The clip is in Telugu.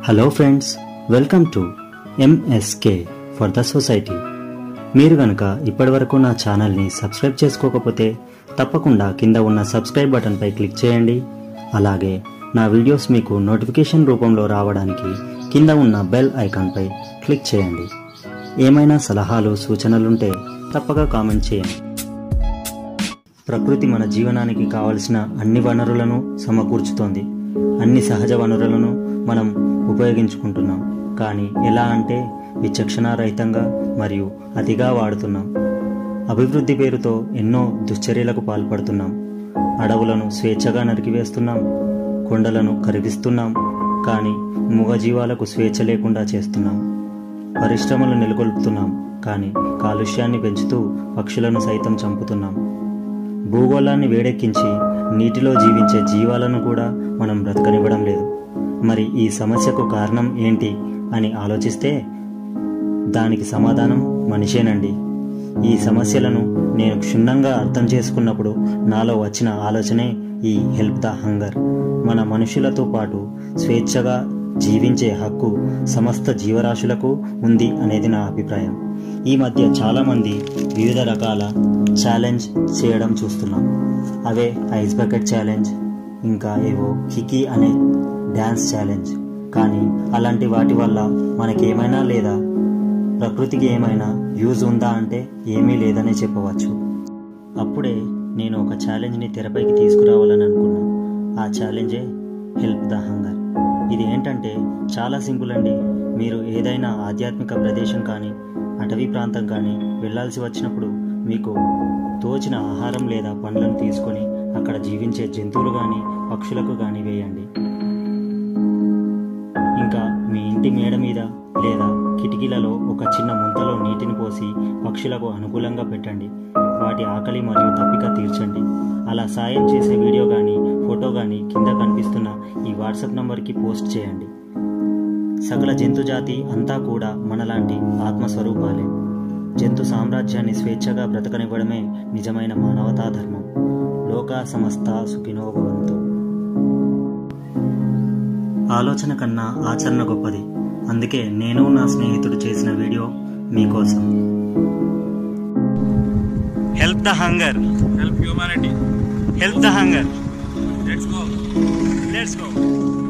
Hello friends welcome to MSK for the society మీరు కనుక ఇప్పటివరకు నా ఛానల్ని సబ్స్క్రైబ్ చేసుకోకపోతే తప్పకుండా కింద ఉన్న సబ్స్క్రైబ్ బటన్పై క్లిక్ చేయండి అలాగే నా వీడియోస్ మీకు నోటిఫికేషన్ రూపంలో రావడానికి కింద ఉన్న బెల్ ఐకాన్పై క్లిక్ చేయండి ఏమైనా సలహాలు సూచనలుంటే తప్పక కామెంట్ చేయండి ప్రకృతి మన జీవనానికి కావలసిన అన్ని వనరులను సమకూర్చుతోంది అన్ని సహజ వనరులను మనం ఉపయోగించుకుంటున్నాం కానీ ఎలా అంటే విచక్షణారహితంగా మరియు అతిగా వాడుతున్నాం అభివృద్ధి పేరుతో ఎన్నో దుశ్చర్యలకు పాల్పడుతున్నాం అడవులను స్వేచ్ఛగా నరికివేస్తున్నాం కొండలను కరిగిస్తున్నాం కానీ మూగజీవాలకు స్వేచ్ఛ లేకుండా చేస్తున్నాం పరిశ్రమలు నెలకొల్పుతున్నాం కానీ కాలుష్యాన్ని పెంచుతూ పక్షులను సైతం చంపుతున్నాం భూగోళాన్ని వేడెక్కించి నీటిలో జీవించే జీవాలను కూడా మనం బ్రతకనివ్వడం లేదు మరి ఈ సమస్యకు కారణం ఏంటి అని ఆలోచిస్తే దానికి సమాధానం మనిషేనండి ఈ సమస్యలను నేను క్షుణ్ణంగా అర్థం చేసుకున్నప్పుడు నాలో వచ్చిన ఆలోచనే ఈ హెల్ప్ ద హంగర్ మన మనుషులతో పాటు స్వేచ్ఛగా జీవించే హక్కు సమస్త జీవరాశులకు ఉంది అనేది నా అభిప్రాయం ఈ మధ్య చాలామంది వివిధ రకాల ఛాలెంజ్ చేయడం చూస్తున్నాం అవే ఐస్ బకెట్ ఛాలెంజ్ ఇంకా ఏవో కికి అనే డ్యాన్స్ ఛాలెంజ్ కానీ అలాంటి వాటి వల్ల మనకేమైనా లేదా ప్రకృతికి ఏమైనా యూజ్ ఉందా అంటే ఏమీ లేదనే చెప్పవచ్చు అప్పుడే నేను ఒక ఛాలెంజ్ని తెరపైకి తీసుకురావాలని అనుకున్నా ఆ ఛాలెంజే హెల్ప్ ద హంగర్ ఇది ఏంటంటే చాలా సింపుల్ అండి మీరు ఏదైనా ఆధ్యాత్మిక ప్రదేశం కానీ అటవీ ప్రాంతం కానీ వెళ్ళాల్సి వచ్చినప్పుడు మీకు తోచిన ఆహారం లేదా పండ్లను తీసుకొని అక్కడ జీవించే జంతువులు కానీ పక్షులకు కానీ వేయండి ఇంకా మీ ఇంటి మేడ మీద లేదా కిటికీలలో ఒక చిన్న ముంతలో నీటిని పోసి పక్షులకు అనుకూలంగా పెట్టండి వాటి ఆకలి మరియు తప్పిక తీర్చండి అలా సాయం చేసే వీడియో కానీ ఫోటో కానీ కింద కనిపిస్తున్న ఈ వాట్సాప్ నంబర్కి పోస్ట్ చేయండి సకల జంతు జాతి అంతా కూడా మనలాంటి ఆత్మస్వరూపాలే జంతు సామ్రాజ్యాన్ని స్వేచ్ఛగా బ్రతకనివ్వడమే నిజమైన మానవతా ధర్మం లోకా సమస్త సుఖినో భవంతు ఆలోచన కన్నా ఆచరణ గొప్పది అందుకే నేను నా స్నేహితుడు చేసిన వీడియో మీకోసం help the hunger help humanity. Help the hunger Let's go. Let's go